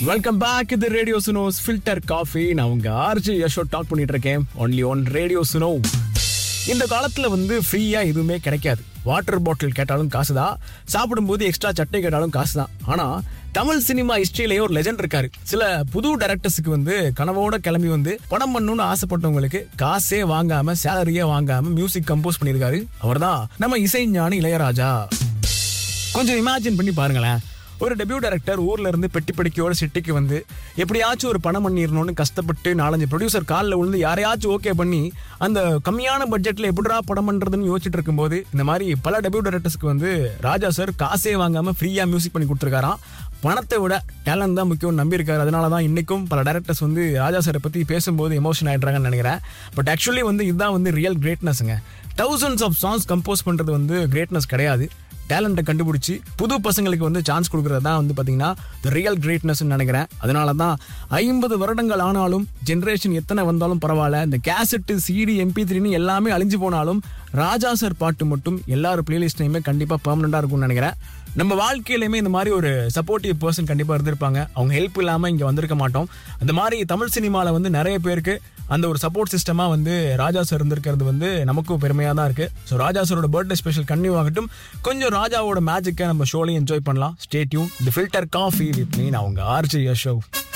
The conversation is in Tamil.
வெல்கம் பேக் இது ரேடியோ சுனோஸ் ஃபில்டர் காஃபி நான் உங்க ஆர்ஜி யஷோ டாக் பண்ணிட்டு இருக்கேன் ஒன்லி ஒன் ரேடியோ சுனோ இந்த காலத்துல வந்து ஃப்ரீயா எதுவுமே கிடைக்காது வாட்டர் பாட்டில் கேட்டாலும் காசு தான் சாப்பிடும்போது எக்ஸ்ட்ரா சட்டை கேட்டாலும் காசு தான் ஆனா தமிழ் சினிமா ஹிஸ்டரியிலேயே ஒரு லெஜண்ட் இருக்காரு சில புது டைரக்டர்ஸுக்கு வந்து கனவோட கிளம்பி வந்து படம் பண்ணணும்னு ஆசைப்பட்டவங்களுக்கு காசே வாங்காம சேலரியே வாங்காம மியூசிக் கம்போஸ் பண்ணியிருக்காரு அவர்தான் நம்ம இசைஞானி இளையராஜா கொஞ்சம் இமேஜின் பண்ணி பாருங்களேன் ஒரு டெபியூ டைரக்டர் ஊர்ல இருந்து பெட்டி படிக்கையோட சிட்டிக்கு வந்து எப்படியாச்சும் ஒரு பணம் பண்ணிடணும்னு கஷ்டப்பட்டு நாலஞ்சு ப்ரொடியூசர் காலில் விழுந்து யாரையாச்சும் ஓகே பண்ணி அந்த கம்மியான பட்ஜெட்ல எப்படிடா படம் பண்றதுன்னு யோசிச்சுட்டு இருக்கும்போது இந்த மாதிரி பல டெபியூ டைரக்டர்ஸ்க்கு வந்து ராஜா சார் காசே வாங்காம ஃப்ரீயா மியூசிக் பண்ணி கொடுத்துருக்காராம் பணத்தை விட டேலண்ட் தான் முக்கியம் நம்பியிருக்காரு அதனால தான் இன்னைக்கும் பல டேரக்டர்ஸ் வந்து ராஜா சாரை பத்தி பேசும்போது எமோஷன் ஆயிடுறாங்கன்னு நினைக்கிறேன் பட் ஆக்சுவலி வந்து இதுதான் வந்து ரியல் கிரேட்னஸ்ங்க தௌசண்ட்ஸ் ஆஃப் சாங்ஸ் கம்போஸ் பண்றது வந்து கிரேட்னஸ் கிடையாது டேலண்ட்டை கண்டுபிடிச்சி புது பசங்களுக்கு வந்து சான்ஸ் கொடுக்கறது தான் வந்து பார்த்தீங்கன்னா ரியல் கிரேட்னஸ்னு நினைக்கிறேன் அதனால தான் ஐம்பது வருடங்கள் ஆனாலும் ஜென்ரேஷன் எத்தனை வந்தாலும் பரவாயில்ல இந்த கேசட்டு சிடி எம்பி த்ரீன்னு எல்லாமே அழிஞ்சு போனாலும் ராஜா சார் பாட்டு மட்டும் எல்லாரும் பிளேலிஸ்ட்லையுமே கண்டிப்பாக பெர்மனண்டாக இருக்கும்னு நினைக்கிறேன் நம்ம வாழ்க்கையிலுமே இந்த மாதிரி ஒரு சப்போர்ட்டிவ் பர்சன் கண்டிப்பாக இருந்திருப்பாங்க அவங்க ஹெல்ப் இல்லாமல் இங்கே வந்திருக்க மாட்டோம் அந்த மாதிரி தமிழ் சினிமாவில் வந்து நிறைய பேருக்கு அந்த ஒரு சப்போர்ட் சிஸ்டமாக வந்து ராஜா சார் இருந்திருக்கிறது வந்து நமக்கும் பெருமையாக தான் இருக்குது ஸோ ராஜா சாரோட பர்த்டே ஸ்பெஷல் கன்னியூ ஆகட்டும் கொஞ்சம் ராஜாவோட மேஜிக்கை நம்ம ஷோலையும் என்ஜாய் பண்ணலாம் stay tuned the filter coffee with மீன் அவங்க ஆர்ஜி ஷோ